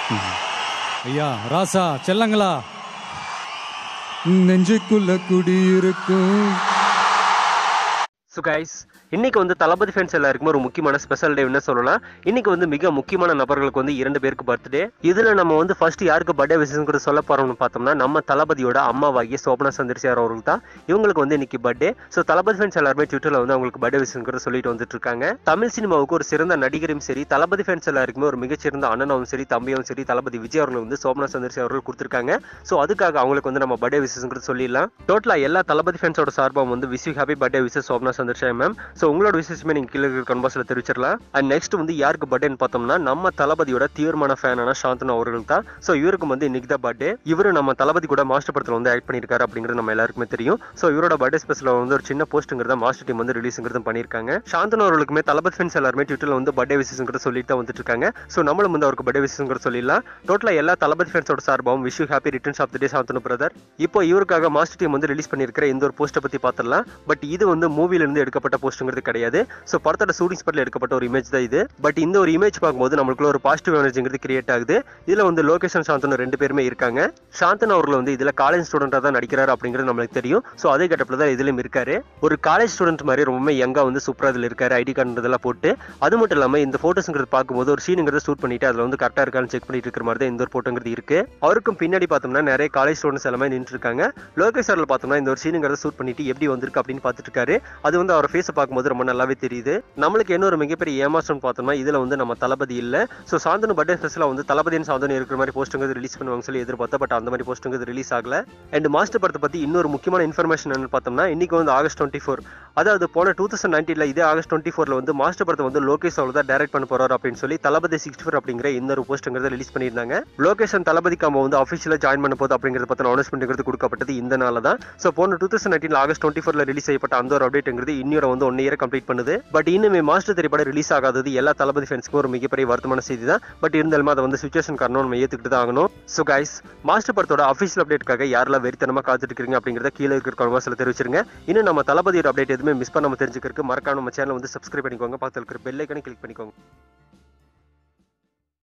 ஐயா ராசா செல்லங்களா நெஞ்சுக்குள்ள குடியிருக்கும் ஸோ கைஸ் இன்னைக்கு வந்து தளபதி ஃபேன்ஸ் எல்லாருக்குமே ஒரு முக்கியமான ஸ்பெஷல் டேன்னு சொல்லலாம் இன்னைக்கு வந்து மிக முக்கியமான நபர்களுக்கு வந்து இரண்டு பேருக்கு பர்த்டே இதுல நம்ம வந்து ஃபர்ஸ்ட் யாருக்கு பர்த்டே விஷயம் சொல்ல போறோம்னு பார்த்தோம்னா நம்ம தளபதியோட அம்மாவாகிய சோபனா சந்திரசேகர் அவர்களுக்கு தான் இவங்களுக்கு வந்து இன்னைக்கு பர்த்டே ஸோ தளபதி ஃபேன்ஸ் எல்லாருமே ட்விட்டர்ல வந்து அவங்களுக்கு பர்த்டே விஷயம் சொல்லிட்டு வந்துட்டு இருக்காங்க தமிழ் சினிமாவுக்கு ஒரு சிறந்த நடிகரும் சரி தளபதி ஃபேன்ஸ் எல்லாருக்குமே ஒரு மிகச்சிறந்த அண்ணனும் சரி தம்பியும் சரி தளபதி விஜய் அவர்கள் வந்து சோபனா சந்திரசேகர் அவர்கள் கொடுத்துருக்காங்க ஸோ அதுக்காக அவங்களுக்கு வந்து நம்ம பர்த்டே விஷயம் சொல்லிடலாம் டோட்டலா எல்லா தளபதி ஃபேன்ஸோட சார்பாக வந்து wish happy birthday wishes Shobana Chandrasekhar ma'am so உங்களோட விஷயமே நீங்க கீழே இருக்கிற கன்பாஸில் தெரிவிச்சிடலாம் அண்ட் நெக்ஸ்ட் வந்து யாருக்கு பர்த்டேன்னு பார்த்தோம்னா நம்ம தளபதியோட தீவிரமான ஃபேனான சாந்தனு அவர்கள் தான் ஸோ இவருக்கு வந்து இன்னைக்கு தான் பர்த்டே இவரு நம்ம தளபதி கூட மாஸ்டர் படத்தில் வந்து ஆக்ட் பண்ணியிருக்காரு அப்படிங்கிறது நம்ம எல்லாருக்குமே தெரியும் ஸோ இவரோட பர்த்டே ஸ்பெஷல் வந்து ஒரு சின்ன போஸ்ட்டுங்கிறத மாஸ்டர் டீம் வந்து ரிலீஸுங்கிறதும் பண்ணியிருக்காங்க சாந்தனு அவர்களுக்குமே தளபதி ஃபேன்ஸ் எல்லாருமே ட்விட்டரில் வந்து பர்த்டே விஷயங்கிறத சொல்லிட்டு தான் வந்துட்டு இருக்காங்க ஸோ நம்மளும் வந்து அவருக்கு பர்த்டே விஷயங்கிறத சொல்லிடலாம் டோட்டலாக எல்லா தளபதி ஃபேன்ஸோட சார்பாகவும் wish happy returns of the day Shanthanu brother இப்போ இவருக்காக மாஸ்டர் டீம் வந்து ரிலீஸ் பண்ணியிருக்கிற இந்த ஒரு போஸ்ட்டை பற்றி பார்த்துடலாம் பட் இது வந்து மூவில இருந்து எடுக்கப்பட்ட போஸ்ட்டுங்கிறது கிடையாது ஸோ படத்தோட ஷூட்டிங் ஸ்பாட்ல எடுக்கப்பட்ட ஒரு இமேஜ் தான் இது பட் இந்த ஒரு இமேஜ் பார்க்கும்போது நம்மளுக்குள்ள ஒரு பாசிட்டிவ் எனர்ஜிங்கிறது கிரியேட் ஆகுது இதுல வந்து லோகேஷன் சாந்தனு ரெண்டு பேருமே இருக்காங்க சாந்தன் அவர்கள் வந்து இதுல காலேஜ் ஸ்டூடெண்டா தான் நடிக்கிறாரு அப்படிங்கிறது நம்மளுக்கு தெரியும் ஸோ அதே கட்டப்பில் தான் இதுலயும் இருக்காரு ஒரு காலேஜ் ஸ்டூடெண்ட் மாதிரி ரொம்ப யங்கா வந்து சூப்பரா இதுல இருக்காரு ஐடி கார்டு இதெல்லாம் போட்டு அது மட்டும் இல்லாம இந்த போட்டோஸ்ங்கிறது பார்க்கும்போது ஒரு சீனுங்கிறத ஷூட் பண்ணிட்டு அதுல வந்து கரெக்டா இருக்கான்னு செக் பண்ணிட்டு இருக்கிற மாதிரி தான் இந்த ஒரு போட்டோங்கிறது இருக்கு அவருக்கும் பின்னாடி பார்த்தோம்னா நிறைய காலேஜ் ஸ்டூடெண்ட்ஸ் எல்லாமே நின்று இருக்காங்க லோகேஷ் சார்ல பார்த்தோம்னா இந்த ஒரு சீனுங்கிறத ஷூட் பண்ணிட்டு எப்படி வந்திருக்கு அப்படின்னு பார்த்துட்டு இருக்காரு அது வந்து அவர் ஃபேஸை பார்க்கும்போது ரொம்ப நல்லாவே தெரியுது நம்மளுக்கு என்ன ஒரு மிகப்பெரிய ஏமாற்றம் பார்த்தோம்னா இதுல வந்து நம்ம தளபதி இல்ல ஸோ சாந்தனு பர்த்டே ஸ்பெஷலாக வந்து தளபதியின் சாந்தனு இருக்கிற மாதிரி போஸ்ட்டுங்கிறது ரிலீஸ் பண்ணுவாங்க சொல்லி எதிர்பார்த்தா பட் அந்த மாதிரி போஸ்ட்டுங்கிறது ரிலீஸ் ஆகல அண்ட் மாஸ்டர் படத்தை பத்தி இன்னொரு முக்கியமான இன்ஃபர்மேஷன் என்னன்னு பார்த்தோம்னா இன்னைக்கு வந்து ஆகஸ்ட் டுவெண்ட்டி ஃபோர் அதாவது போன டூ தௌசண்ட் நைன்டீன்ல இதே ஆகஸ்ட் டுவெண்ட்டி ஃபோர்ல வந்து மாஸ்டர் படத்தை வந்து லோகேஷ் அவர்கள் தான் டைரக்ட் பண்ண போறாரு அப்படின்னு சொல்லி தளபதி சிக்ஸ்டி ஃபோர் அப்படிங்கிற இன்னொரு போஸ்ட்டுங்கிறத ரிலீஸ் பண்ணியிருந்தாங்க லோகேஷன் தளபதி காம்போ வந்து அஃபிஷியலாக ஜாயின் பண்ண போது அப்படிங்கிறத பத்தின அனௌன்ஸ்மெண்ட்ங்கிறது கொடுக்கப்பட்டது இந்த நாள் தான் ஸோ போன two thousand nineteen August twenty ஃபோர்ல ரிலீஸ் செய்யப்பட்ட அந்த ஒரு அப்டேட்ங்கிறது இன்னொரு வந்து ஒன் இயர் கம்ப்ளீட் பண்ணுது பட் இன்னுமே மாஸ்டர் திரைப்படம் ரிலீஸ் ஆகாதது எல்லா தளபதி ஃபேன்ஸ்க்கும் ஒரு மிகப்பெரிய வருத்தமான செய்தி தான் பட் இருந்தாலுமே அதை வந்து சுச்சுவேஷன் காரணம் நம்ம ஏத்துக்கிட்டு தான் ஆகணும் ஸோ கைஸ் மாஸ்டர் படத்தோட அஃபிஷியல் அப்டேட்டுக்காக யாரெல்லாம் வெறித்தனமா காத்துட்டு இருக்கீங்க அப்படிங்கிறத கீழே இருக்கிற கமெண்ட்ஸ்ல தெரிவிச்சிருங்க இன்னும் நம்ம தளபதியோட அப்டேட் எதுவுமே மிஸ் பண்ணாம தெரிஞ்சுக்கிறதுக்கு மறக்காம நம்ம சேனல் வந்து சப்ஸ்கிரைப் பண்ணிக்கோங்க பக்கத்தில் இருக்கிற பெல் ஐக்கனை கிளிக் பண்ணிக்கோங்க